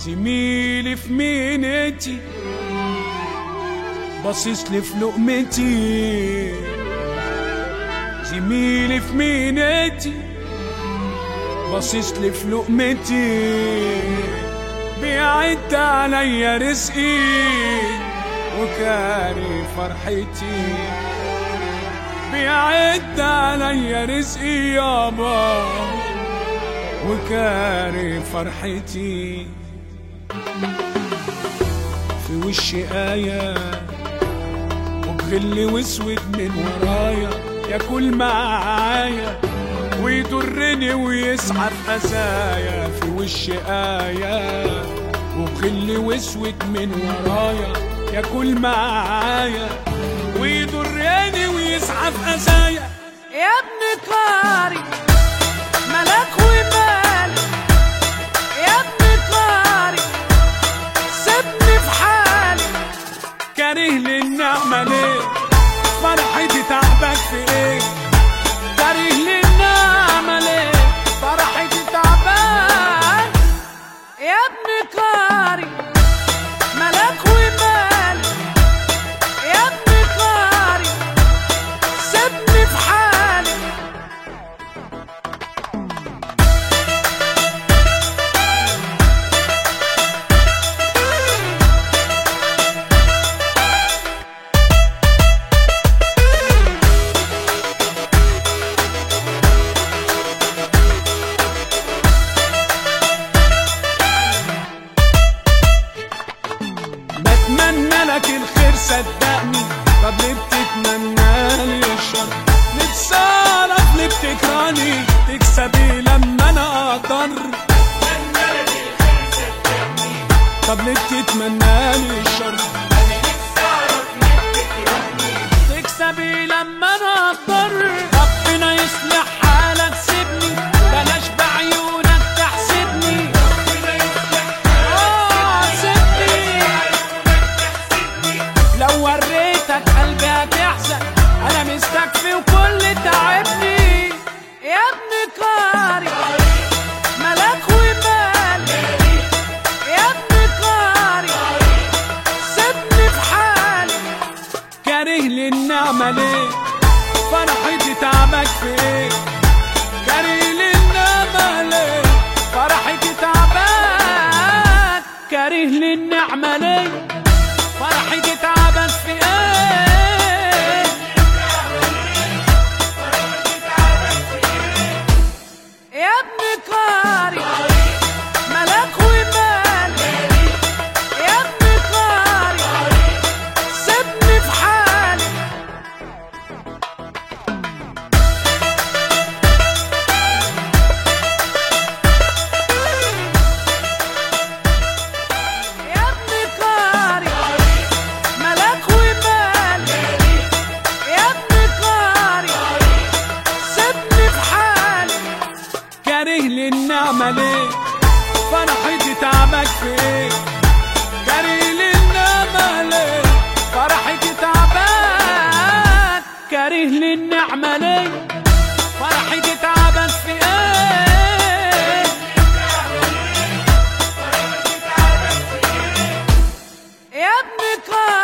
زميلي في مينتي باصص لي في لقمتي زميلي في مينتي باصص لي في لقمتي بيعد عليا رزقي وكاري فرحتي بيعد عليا رزقي يابا وكاري فرحتي في وشي آية وبغل واسود من ورايا ياكل معايا ويضرني ويسعى في أذايا في وشي آية وبغل واسود من ورايا ياكل معايا ويضرني ويسعى في أذايا يا ابن قاري ملاك ومال يا ابن قاري سيبني في حالي كاره للنعمة ليه فرحتي تعبك في ايه كاره للنعمة ليه فرحتي تعبان يا ابن قاري ملاك ومال يا ابن قاري سيبني في حالي بتمنى لك الخير صدقني طب ليه بتتمنى لي الشر نفسي اعرف ليه بتكرهني تكسبي لما انا اقدر طب ليه بتتمنى لي الشر تكسبي لما انا اضطر ربنا يصلح حالك سيبني بلاش بعيونك تحسدني آه، سيبني لو وريتك قلبي هتحزن انا مستكفي وكل تعبني يا ابن قاري ملاك ومال يا ابن قاري سيبني في حالي كاره للنعمة ليه فرحتي تعبك في ايه كاره للنعمة ليه فرحتي تعبان كاره للنعمة ليه فرحتي تعبان في ايه يا ابن قاري ملاك ومال يا ابن قاري سيبني في حالي يا ابن قاري ملاك ومال يا ابن قاري سيبني في حالي كاره للنعمة ليه فرحتي تعبك في ايه كاره للنعمة ليه فرحتي تعبان كاره للنعمة ليه فرحتي تعبان في ايه يا ابن قاري